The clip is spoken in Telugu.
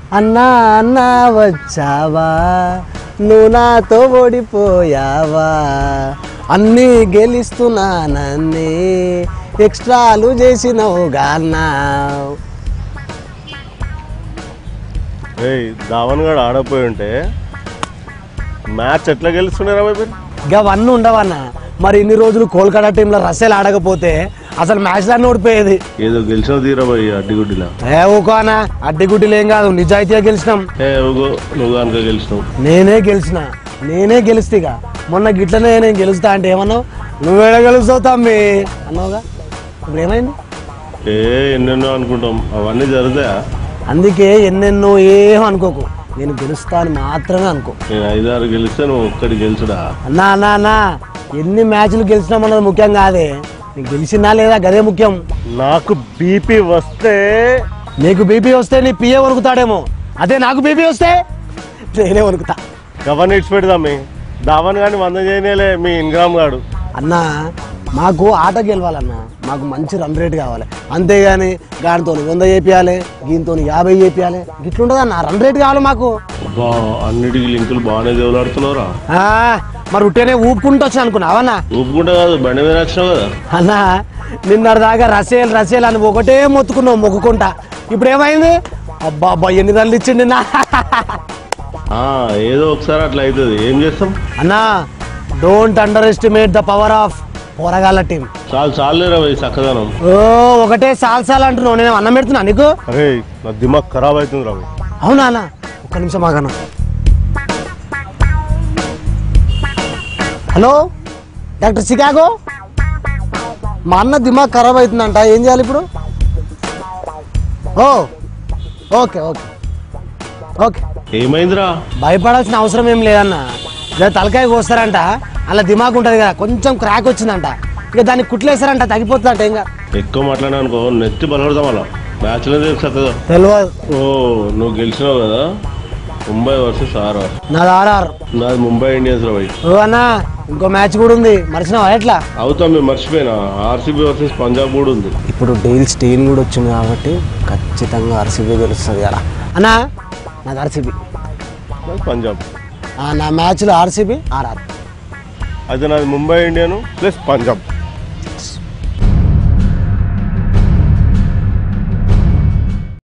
అన్నా అన్నా వచ్చావా నువ్వు నాతో ఓడిపోయావా అన్నీ గెలుస్తున్నానన్నీ ఎక్స్ట్రాలు చేసినవు గాన్నా ఏయ్ ధావన్ గడు ఆడపోయి ఉంటే మ్యాచ్ ఎట్లా గెలుస్తున్నారా మీరు ఇక అవన్నీ ఉండవన్నా మరి ఇన్ని రోజులు కోల్కతా టీంలో రస్సెల్ ఆడకపోతే అసలు మ్యాచ్లో ఓడిపోయేది ఏదో గెలిచిన తీరా పోయి అడ్డిగుడ్డిలా ఏ ఊకోనా అడ్డిగుడ్డిలు ఏం కాదు నిజాయితీగా గెలిచినాం ఏ ఊగో నువ్వు కనుక గెలిచినావు నేనే గెలిచిన నేనే గెలుస్తాగా మొన్న గిట్లనే నేను గెలుస్తా అంటే ఏమన్నావు నువ్వేడ గెలుస్తావు తమ్మి అన్నావుగా ఇప్పుడు ఏమైంది ఏ ఎన్నెన్నో అనుకుంటాం అవన్నీ జరుగుతాయా అందుకే ఎన్నెన్నో ఏం అనుకోకు నేను గెలుస్తా అని మాత్రమే అనుకో నేను ఐదారు గెలిస్తే నువ్వు ఒక్కటి గెలుచుడా అన్నా అన్నా అన్నా ఎన్ని మ్యాచ్లు గెలిచినామన్నది ముఖ్యం కాదే నీకు గెలిచినా లేదా గదే ముఖ్యం నాకు బీపీ వస్తే నీకు బీపీ వస్తే నీ పిఏ వణుకుతాడేమో అదే నాకు బీపీ వస్తే నేనే వణుకుతా గవర్న ఇడ్చి పెడదాం ధావన్ గాని వంద చేయనేలే మీ ఇన్గ్రామ్ గాడు అన్నా మాకు ఆట గెలవాలన్నా మాకు మంచి రన్ రేట్ కావాలి అంతేగాని దానితో వంద చేపియాలి దీంతో యాభై చేపియాలి ఇట్లుండదు అన్న రన్ రేట్ కావాలి మాకు అబ్బా అన్నిటికీ లింకులు బాగానే దేవులాడుతున్నావురా ఆ, మరి ఉట్టేనే ఊపుకుంటూ వచ్చి అనుకున్నావన్నా ఊపుకుంటా కాదు బండి మీద వచ్చినావు కదా అన్నా నిన్నటి దాకా రసేల్ రసేల్ అని ఒకటే మొత్తుకున్నావు మొక్కుకుంటా ఇప్పుడు ఏమైంది అబ్బా అబ్బా ఎన్ని రన్లు ఇచ్చిండి నా ఆ, ఏదో ఒకసారి అట్లా అవుతుంది ఏం చేస్తాం అన్నా don't underestimate the power of పోరగాళ్ళ టీం చాలు చాలు రా ఈ చక్కదనం ఓ ఒకటే సాల్ సాల్ అంటున్నావు నేను అన్నం పెడుతున్నా నీకు అరే నా దిమాగ్ ఖరాబ్ అవుతుంది రావు అవునా అన్న ఒక్క నిమిషం ఆగన్న హలో డాక్టర్ చికాగో మా అన్న దిమాగ్ ఖరాబ్ అవుతుందంట ఏం చేయాలి ఇప్పుడు ఓ ఓకే ఓకే ఓకే ఏమైందిరా భయపడాల్సిన అవసరం ఏం లేదన్న ఇదే తలకాయ కోస్తారంట అలా దిమాగ్ ఉంటుంది కదా కొంచెం క్రాక్ వచ్చిందంట ఇక దాన్ని కుట్లేస్తారంట తగ్గిపోతుందంట ఇంకా ఎక్కువ మాట్లాడినా అనుకో నెత్తి బలపడతాం అలా మ్యాచ్లో చక్కగా తెలియదు ఓ నువ్వు గెలిచినావు కదా ముంబై వర్సెస్ ఆర్ఆర్ నాది ఆర్ఆర్ నాది ముంబై ఇండియన్స్ రా భయ్ ఓ అన్న ఇంకో మ్యాచ్ కూడా ఉంది మర్చినావా ఎట్లా అవుతాం మేము మర్చిపోయినా ఆర్సీబీ వర్సెస్ పంజాబ్ కూడా ఉంది ఇప్పుడు డైల్ స్టెయిన్ కూడా వచ్చింది కాబట్టి ఖచ్చితంగా ఆర్సీబీ గెలుస్తుంది కదా అన్నా నాది ఆర్సీబీ నాది పంజాబ్ నా మ్యాచ్లో ఆర్సీబీ ఆర్ఆర్ అయితే నాది ముంబై ఇండియన్ ప్లస్ పంజాబ్